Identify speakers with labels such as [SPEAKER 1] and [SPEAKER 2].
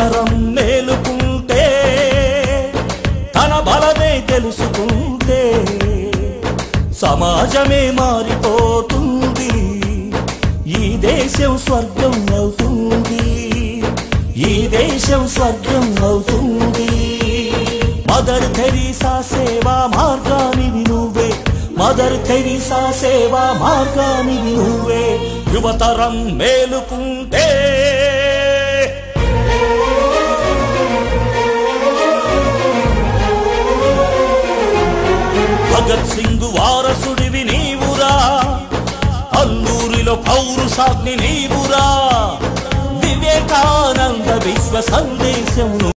[SPEAKER 1] యువతరం మేలుకుంటే తన బలమే తెలుసుకుంటే సమాజమే మారిపోతుంది ఈ దేశం స్వర్గం అవుతుంది ఈ దేశం స్వర్గం అవుతుంది మదర్ తెరీసా సేవా మార్గానివి నువ్వే మదర్ తెరీసా సేవా మార్గానివి నువ్వే యువతరం మేలుకుంటే భగత్ సింగ్ వారసుడివి నీవురా అల్లూరిలో పౌరుషాగ్ని నీవురా వివేకానంద విశ్వ సందేశం